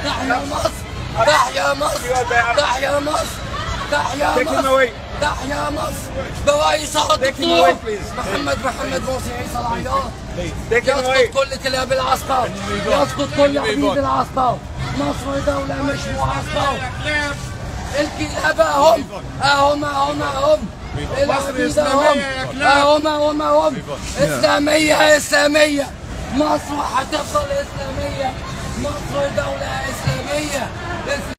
تحيا مصر تحيا مصر تحيا مصر تحيا Take him مصر away. تحيا مصر برئيس Take him الدكتور away, please. محمد محمد موسى عيسى العياط Take him away. يسقط كل كلاب العسكر يسقط كل عبيد العسكر مصر دولة مش معسكر الكلاب اهم اهم اهم اهم العبيد اهم اهم اهم اهم اسلامية اسلامية مصر هتفضل اسلامية مصر دولة اسلامية